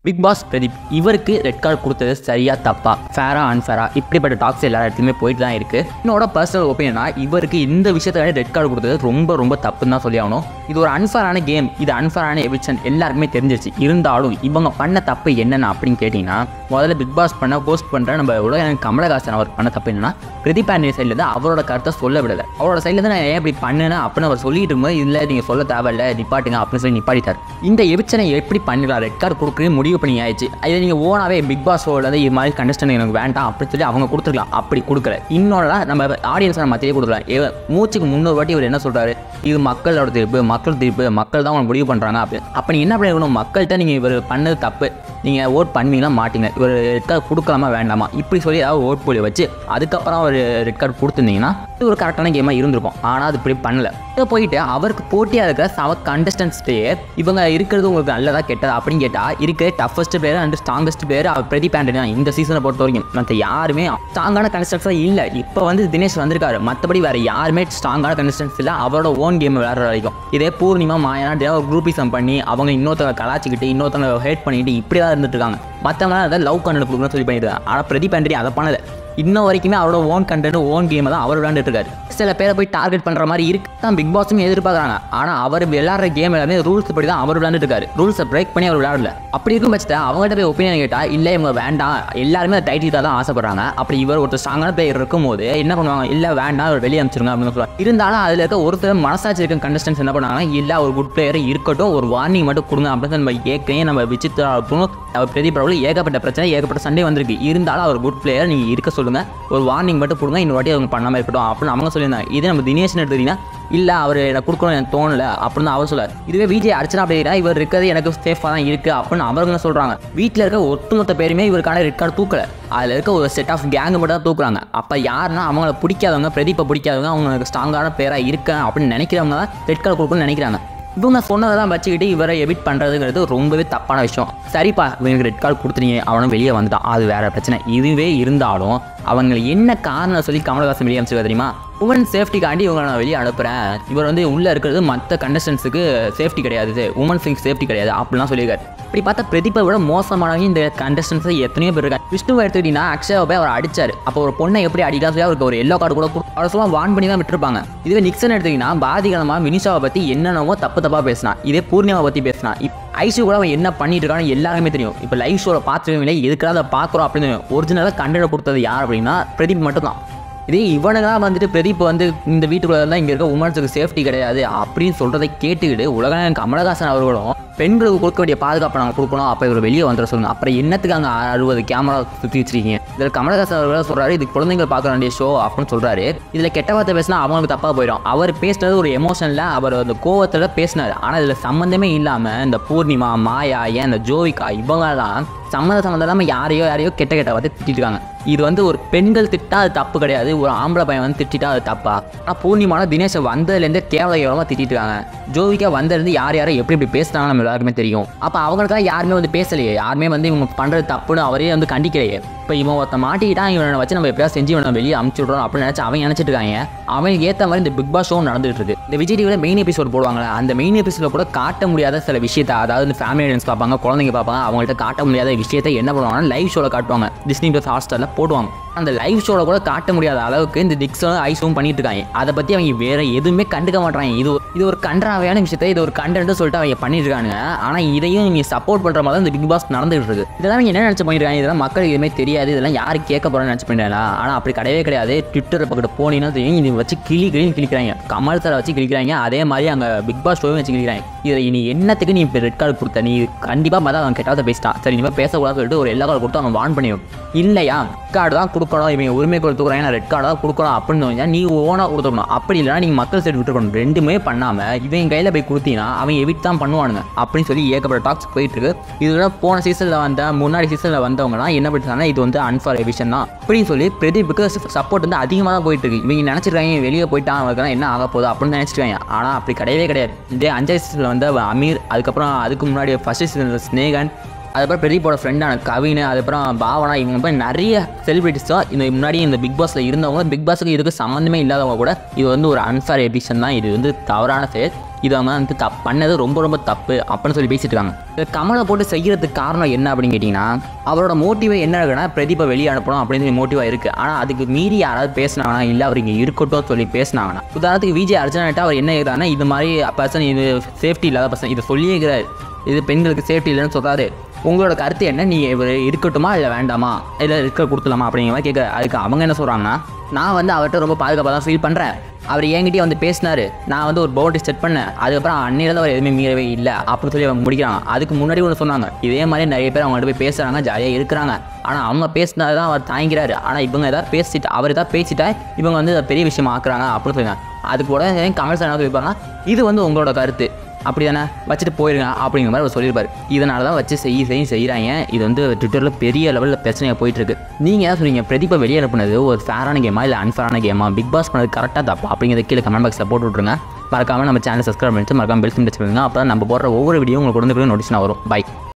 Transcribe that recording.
big pass Pradeep இவருக்கு red card கொடுத்தது சரியா தப்பா ஃபேரா அன்ஃபேரா இப்படிப்பட்ட டாக்ஸ் எல்லா இடத்துலையுமே போயிட்டு தான் இருக்கு என்னோட பர்சனல் ஒப்பீனியனா இவருக்கு இந்த விஷயத்தை ரெட் கார்டு கொடுத்தது ரொம்ப ரொம்ப தப்புன்னு தான் சொல்லி ஆகணும் இது ஒரு அன்ஃபேரான கேம் இது அன்ஃபேரான எவிக்ஷன் எல்லாருக்குமே தெரிஞ்சிருச்சு இருந்தாலும் இவங்க பண்ண தப்பு என்னென்ன அப்படின்னு கேட்டிங்கன்னா முதல்ல பிக் பாஸ் பண்ண போஸ்ட் பண்ணுற நம்ம உலக கமலஹாசன் அவர் பண்ண தப்பு என்னன்னா பிரதீப் ஆண்டனி சைட்லேருந்து அவரோட கருத்தை சொல்ல விடலை அவரோட சைட்லேருந்து நான் ஏன் இப்படி பண்ணேன்னு அப்படின்னு அவர் சொல்லிட்டு இருக்கும்போது இல்லை நீங்கள் சொல்ல தேவையில்ல நிப்பாட்டுங்க அப்படின்னு சொல்லி நிப்பாட்டிட்டார் இந்த எவிக்ஷனை எப்படி பண்ணிடலாம் ரெட் கார்டு கொடுக்குறது முடிவு பண்ணி ஆயிடுச்சு இதை நீங்கள் ஓனாவே பிக் பாஸ் ஷோவில் இது மாதிரி கண்டஸ்டன் எனக்கு வேண்டாம் அப்படின்னு சொல்லி அவங்க கொடுத்துருக்கலாம் அப்படி கொடுக்கல இன்னொன்று நம்ம ஆடியன்ஸை நம்ம மத்தியே கொடுக்கலாம் ஏ- மூச்சுக்கு முன்னூறு வாட்டி இவர் என்ன சொல்கிறாரு இது மக்களோட தீர்ப்பு மக்கள் தீர்ப்பு மக்கள் தான் அவங்க முடிவு பண்ணுறாங்க அப்படி அப்போ நீ என்ன பண்ணிருக்கணும் மக்கள்கிட்ட நீங்கள் இவர் பண்ணது தப்பு நீங்கள் ஓட் பண்ணுவீங்களா மாட்டீங்க இவர் ரெட் கார்டு கொடுக்கலாமா வேண்டாமா இப்படி சொல்லி ஏதாவது ஓட் போலி வச்சு அதுக்கப்புறம் அவர் ரெட் கார்டு கொடுத்துருந்தீங்கன்னா இது ஒரு கரெக்டான கேமாக இருந்திருக்கும் ஆனால் அது இப்படி பண்ணல இதை போயிட்டு அவருக்கு போட்டியாக இருக்கிற சவ கண்டஸ்டன்ஸ்டே இவங்க இருக்கிறது உங்களுக்கு நல்லதா கெட்டதா அப்படின்னு கேட்டால் இருக்கிற toughest player and strongest player அவர் பிரதீப் ஆண்டனி தான் இந்த சீசனை பொறுத்த வரைக்கும் மற்ற யாருமே ஸ்ட்ராங்கான கண்டஸ்டன்ஸாக இல்லை இப்போ வந்து தினேஷ் வந்திருக்காரு மற்றபடி வேறு யாருமே ஸ்ட்ராங்கான கண்டஸ்டன்ஸ் இல்லை அவரோட ஓன் கேம் விளையாடுற வரைக்கும் இதே பூர்ணிமா மாயானா ஒரு குரூப்பிசம் பண்ணி அவங்க இன்னொருத்தவங்க கலாச்சிக்கிட்டு இன்னொருத்தவங்க ஹேட் பண்ணிட்டு இப்படி தான் இருந்துட்டு இருக்காங்க மற்றவங்களாம் அதை லவ் கண்டென்ட் கொடுக்கணும்னு சொல்லி பண்ணிட்டு இருக்காங்க ஆனால் பிரதீப் ஆண்டனி அதை பண்ணல இன்ன வரைக்குமே அவரோட ஓன் கண்டென்ட் ஓன் கேமை தான் அவர் விளையாண்டுட்டு இருக்காரு சில பேரை போய் டார்கெட் பண்ணுற மாதிரி இருக்கு தான் பிக் பாஸும் எதிர்பார்க்குறாங்க ஆனால் அவர் விளையாடுற கேம் எல்லாமே ரூல்ஸ் படி தான் அவர் விளையாண்டுட்டு இருக்காரு ரூல்ஸை பிரேக் பண்ணி அவர் விளையாடல அப்படி இருக்கும் பட்சத்தில் அவங்ககிட்ட போய் ஒப்பீனியன் கேட்டால் இல்லை இவங்க வேண்டாம் எல்லாருமே டைட்டில் தான் ஆசைப்படுறாங்க அப்படி இவர் ஒருத்தர் ஸ்ட்ராங்கான பிளேயர் இருக்கும்போது என்ன பண்ணுவாங்க இல்லை வேண்டாம் அவர் வெளியே அனுப்பிச்சிருங்க அப்படின்னு சொல்லுவாங்க இருந்தாலும் அதில் இருக்க ஒருத்தர் மனசாட்சி இருக்க கண்டஸ்டன்ஸ் என்ன பண்ணாங்கன்னா இல்லை ஒரு குட் பிளேயர் இருக்கட்டும் ஒரு வார்னிங் மட்டும் கொடுங்க அப்படின்னு நம்ம ஏற்கனவே நம்ம விசித்ரா இருக்கணும் அவர் பிரதீப் பிரபுல ஏகப்பட்ட பிரச்சனை ஏகப்பட்ட சண்டை வந்திருக்கு இருந்தாலும் அவர் குட் பிளேயர் நீங்கள் இருக்க சொல்லுங்க ஒரு வார்னிங் மட்டும் கொடுங்க இன்னொரு வாட்டி அவங்க பண்ணாமல் இருக்கட்டும் அப்படின்னு அவங்க சொல்லியிருந்தாங்க இதே நம்ம தினேஷ்னு எடுத்துக்கிட்டீங்கன்னா இல்லை அவர் எனக்கு கொடுக்கணும் எனக்கு தோணல அப்படின்னு அவர் சொல்லார் இதுவே விஜய் அர்ச்சனா அப்படின்னா இவர் இருக்கிறது எனக்கு சேஃபாக தான் இருக்குது அப்படின்னு அவங்க சொல்கிறாங்க வீட்டில் இருக்க ஒட்டுமொத்த பேருமே இவருக்கான ரெட் கார்டு தூக்கல அதில் இருக்க ஒரு செட் ஆஃப் கேங் மட்டும் தான் தூக்குறாங்க அப்போ யாருன்னா அவங்கள பிடிக்காதவங்க பிரதீப்பை பிடிக்காதவங்க அவங்களுக்கு ஸ்ட்ராங்கான பேராக இருக்கேன் அப்படின்னு நினைக்கிறவங்க தான் ரெட் கார்டு கொடுக்கணும்னு நினைக்கிறாங்க இவங்க சொன்னதெல்லாம் வச்சுக்கிட்டு இவரை எவிட் பண்ணுறதுங்கிறது ரொம்பவே தப்பான விஷயம் சரிப்பா இவனுக்கு ரெட் கார்டு கொடுத்துறீங்க அவனும் வெளியே வந்துட்டான் அது வேற பிரச்சனை இதுவே இருந்தாலும் அவங்க என்ன காரணம் சொல்லி கமலஹாசன் வெளியே அனுப்பிச்சிருக்கா தெரியுமா உமன் சேஃப்டிக்காண்டி இவங்களை நான் வெளியே அனுப்புகிறேன் இவர் வந்து உள்ளே இருக்கிறது மற்ற கண்டஸ்டன்ஸுக்கு சேஃப்டி கிடையாது உமன் சிங் சேஃப்டி கிடையாது அப்படிலாம் சொல்லியிருக்காரு இப்படி பார்த்தா பிரதீப்பை விட மோசமானவங்க இந்த கண்டஸ்டன்ஸை எத்தனையோ பேர் இருக்காங்க விஷ்ணுவை எடுத்துக்கிட்டீங்கன்னா அக்ஷயா போய் அவர் அடிச்சார் அப்போ ஒரு பொண்ணை எப்படி அடிக்கலாம் சொல்லி அவருக்கு ஒரு எல்லோ கார்டு கூட கொடு- அவர் சொல்லுவா வான் பண்ணி தான் விட்டுருப்பாங்க இதுவே நிக்சன் எடுத்தீங்கன்னா பாதிகரமாக வினிஷாவை பற்றி என்னென்னவோ தப்பு தப்பாக பேசினா இதே பூர்ணிமாவை பற்றி பேசினா இப் ஐஷு கூட அவன் என்ன பண்ணிட்டு இருக்கான்னு எல்லாருமே தெரியும் இப்போ லைவ் ஷோவில் பார்த்துருக்கீங்களே எதுக்காக அதை பார்க்குறோம் அப்படின்னு ஒரிஜினலாக கண்டென்ட் கொடுத்தது யார் அப்படின்னா பிரதீப் மட்டும்தான் இதே இவனுங்களாம் வந்துட்டு பிரதீப் வந்து இந்த வீட்டுக்குள்ள தான் இங்கே இருக்க உமன்ஸுக்கு சேஃப்டி கிடையாது அப்படின்னு சொல்கிறதை கேட்டுக்கிட்டு உலகம் கமலஹாசன் அவர்களும் பெண்களுக்கு கொடுக்க வேண்டிய பாதுகாப்பை நாங்கள் கொடுக்கணும் அப்போ இவர் வெளியே வந்துட சொல்லுங்க அப்புறம் என்னத்துக்கு அங்கே அறுபது கேமரா சுற்றி வச்சிருக்கீங்க இதில் கமலஹாசன் அவர்கள் சொல்கிறாரு இது குழந்தைகள் பார்க்க வேண்டிய ஷோ அப்படின்னு சொல்கிறாரு இதில் கெட்ட வார்த்தை பேசினா அவங்களுக்கு தப்பாக போயிடும் அவர் பேசுனது ஒரு எமோஷனில் அவர் அந்த கோவத்தில் பேசினார் ஆனால் இதில் சம்மந்தமே இல்லாமல் இந்த பூர்ணிமா மாயா ஏன் இந்த ஜோவிகா இவங்க தான் சம்மந்த சம்மந்தம் இல்லாமல் யாரையோ யாரையோ கெட்ட கெட்ட வார்த்தை திட்டிட்டு இருக்காங்க இது வந்து ஒரு பெண்கள் திட்டா அது தப்பு கிடையாது ஒரு ஆம்பளை பையன் வந்து திட்டிட்டா அது தப்பா ஆனால் பூர்ணிமான தினேஷை வந்ததுலேருந்தே கேவல கேவலமாக திட்டிட்டு இருக்காங்க ஜோவிகா வந்ததுலேருந்து யார் யாரை எப்படி எப்படி பேசுனாங்க நம்ம எல்லாருக்குமே தெரியும் அப்போ அவங்களுக்காக யாருமே வந்து பேசலையே யாருமே வந்து இவங்க பண்ணுறது தப்புன்னு அவரே வந்து கண்டிக்கலையே இப்போ இவன் ஒருத்த மாட்டிக்கிட்டான் இவனை வச்சு நம்ம எப்படியா செஞ்சு இவனை வெளியே அமுச்சு விட்றோம் அப்படின்னு நினச்சி அவன் நினச்சிட்டு இருக்காங்க அவனுக்கு ஏற்ற மாதிரி இந்த பிக் பாஸ் ஷோ நடந்துட்டு இருக்கு இந்த விஜய் டிவியில் மெயின் எபிசோட் போடுவாங்களே அந்த மெயின் எபிசோட கூட காட்ட முடியாத சில விஷயத்தை அதாவது இந்த ஃபேமிலி ஆடியன்ஸ் பார்ப்பாங்க குழந்தைங்க பார்ப்பாங்க அவங்கள்ட்ட காட்ட முடியாத விஷயத்தை என்ன பண்ணுவாங்கன்னா லைவ் ஷோவில் காட்டுவாங்க டிஸ்னி ப்ளஸ் ஹாட்ஸ்டாரில் போடுவாங்க அந்த லைவ் ஷோவில் கூட காட்ட முடியாத அளவுக்கு இந்த டிக்ஸும் ஐஸும் பண்ணிட்டு இருக்காங்க அதை பற்றி அவங்க வேற எதுவுமே கண்டுக்க மாட்டாங்க இது ஒரு- இது ஒரு கன்றாவையான விஷயத்தை இது ஒரு கண்டென்ட் சொல்லிட்டு அவங்க பண்ணிட்டு இருக்காங்க ஆனால் இதையும் நீ சப்போர்ட் பண்ணுற மாதிரி தான் இந்த பிக் பாஸ் நடந்துகிட்டு இருக்கு இதெல்லாம் நீங்க என்ன நினச்சி பண்ணிருக்காங்க இதெல்லாம் மக்களுக்கு எதுவுமே தெரியாது இதெல்லாம் யாரு கேட்க போகிறோன்னு நினச்சி பண்ணிடா ஆனால் அப்படி கிடையவே கிடையாது ட்விட்டர் பக்கத்து போனீங்கன்னா தெரியும் இது வச்சு கிளி கிளின்னு கிளிக்கிறாங்க கமல் சாரை வச்சு கிளிக்கிறாங்க அதே மாதிரி அங்கே பிக் பாஸ் ஷோவையும் வச்சு கிளிக்கிறாங்க இதில் இனி என்னத்துக்கு நீ இப்போ ரெட் கார்டு கொடுத்த நீ கண்டிப்பாக பார்த்தா அவன் கெட்டாத பேசிட்டான் சரி இனிமேல் பேசக்கூடாதுன்னு சொல்லிட்டு ஒரு எல்லா கார்டு கொடுத்து அவன் வான் பண்ணி இல்லையா கார்டு தான் கொடுக்கணும் இவங்க உரிமை கொடுத்துக்கிறாங்க நான் ரெட் கார்டு தான் கொடுக்கணும் அப்படின்னு தோணுச்சா நீ ஓனாக கொடுத்துக்கணும் அப்படி இல்லைனா நீங்கள் மக்கள் சைடு விட்டுருக்கணும் ரெண்டுமே பண்ணாமல் இவன் கையில் போய் கொடுத்தீங்கன்னா அவன் எவிட் தான் பண்ணுவானுங்க அப்படின்னு சொல்லி ஏகப்பட்ட டாக்ஸ் போயிட்டு இருக்கு இதோட போன சீசனில் வந்த முன்னாடி சீசனில் வந்தவங்கலாம் என்ன பண்ணிட்டாங்கன்னா இது வந்து அன்ஃபார் எவிஷன் தான் அப்படின்னு சொல்லி பிரதீப்புக்கு சப்போர்ட் வந்து அதிகமாக தான் போயிட்டு இருக்கு இவங்க நினச்சிருக்காங்க வெளியே போயிட்டான் அவனுக்கு என்ன ஆக போகுது அப்படின்னு நினச்சிருக்காங்க ஆனால் அப்படி கிடையவே கிடையாது இதே அஞ்சாவது சீசனில் வந்து அமீர் அதுக்கப்புறம் அதுக்கு முன்னாடி ஃபர்ஸ்ட் சீசனில் ஸ்னேகன் அதுக்கப்புறம் பிரதீப்போட ஃப்ரெண்டான கவின் அதுக்கப்புறம் பாவனா இவங்க போய் நிறைய செலிபிரிட்டிஸ் தான் இந்த முன்னாடி இந்த பிக் பாஸில் இருந்தவங்க பிக் பாஸுக்கு இதுக்கு சம்மந்தமே இல்லாதவங்க கூட இது வந்து ஒரு அன்ஃபேர் எபிஷன் தான் இது வந்து தவறான செயல் இது அவங்க வந்து தப் பண்ணது ரொம்ப ரொம்ப தப்பு அப்படின்னு சொல்லி பேசிட்டு இருக்காங்க இதை கமலை போட்டு செய்யறதுக்கு காரணம் என்ன அப்படின்னு கேட்டிங்கன்னா அவரோட மோட்டிவே என்ன இருக்குன்னா பிரதீபை வெளியே அனுப்பணும் அப்படின்னு சொல்லி மோட்டிவாக இருக்குது ஆனால் அதுக்கு மீறி யாராவது பேசினாங்கன்னா இல்லை அவர் இங்கே இருக்கட்டும் சொல்லி பேசினாங்கன்னா உதாரணத்துக்கு விஜய் அர்ச்சனாட்ட அவர் என்ன இருக்கிறாருன்னா இது மாதிரி பர்சன் இது சேஃப்டி இல்லாத பர்சன் இதை சொல்லியே இருக்கிறாரு இது பெண்களுக்கு சேஃப்டி இல்லைன்னு சொல்கிறாரு உங்களோட கருத்து என்ன நீங்கள் இவர் இருக்கட்டுமா இல்லை வேண்டாமா இல்லை இருக்க கொடுத்துலாமா அப்படிங்கிற மாதிரி கேட்க அதுக்கு அவங்க என்ன சொல்கிறாங்கன்னா நான் வந்து அவர்கிட்ட ரொம்ப பாதுகாப்பாக தான் ஃபீல் பண்ணுறேன் அவர் என்கிட்டயே வந்து பேசினாரு நான் வந்து ஒரு பவுண்டரி செட் பண்ணேன் அதுக்கப்புறம் அன்னையில அவர் எதுவுமே மீறவே இல்லை அப்படின்னு சொல்லி அவங்க முடிக்கிறாங்க அதுக்கு முன்னாடி ஒன்று சொன்னாங்க இதே மாதிரி நிறைய பேர் அவங்கள்ட்ட போய் பேசுகிறாங்க ஜாலியாக இருக்கிறாங்க ஆனால் அவங்க பேசினது தான் அவர் தாங்கிறாரு ஆனால் இவங்க ஏதாவது பேசிட்டு அவர் ஏதாவது பேசிட்டா இவங்க வந்து அதை பெரிய விஷயமா ஆக்குறாங்க அப்படின்னு சொல்லுவாங்க அதுக்கு கூட கமல் சார் என்ன சொல்லியிருப்பாங்க இது வந்து உங்களோட கருத்து அப்படி தானே வச்சுட்டு போயிருங்க அப்படிங்கிற மாதிரி அவர் சொல்லியிருப்பாரு இதனால தான் வச்சு செய்ய செய்ய செய்கிறாங்க இது வந்து ட்விட்டரில் பெரிய லெவலில் பிரச்சனையாக போயிட்டு இருக்கு நீங்கள் ஏதாவது சொல்றீங்க பிரதீபை வெளியே அனுப்புனது ஒரு ஃபேரான கேமா இல்லை அன்ஃபேரான கேமா பிக் பாஸ் பண்ணது கரெக்டாக தப்பா அப்படிங்கிறத கீழே கமெண்ட் பாக்ஸில் போட்டு விட்ருங்க மறக்காமல் நம்ம சேனல் சப்ஸ்கிரைப் பண்ணிட்டு மறக்காம பெல் சிம் டச் பண்ணுங்க அப்போ நம்ம போடுற ஒவ்வொரு வீடியோ உங்களுக்கு உடனே நோட்டிஸ்னா வரும் பை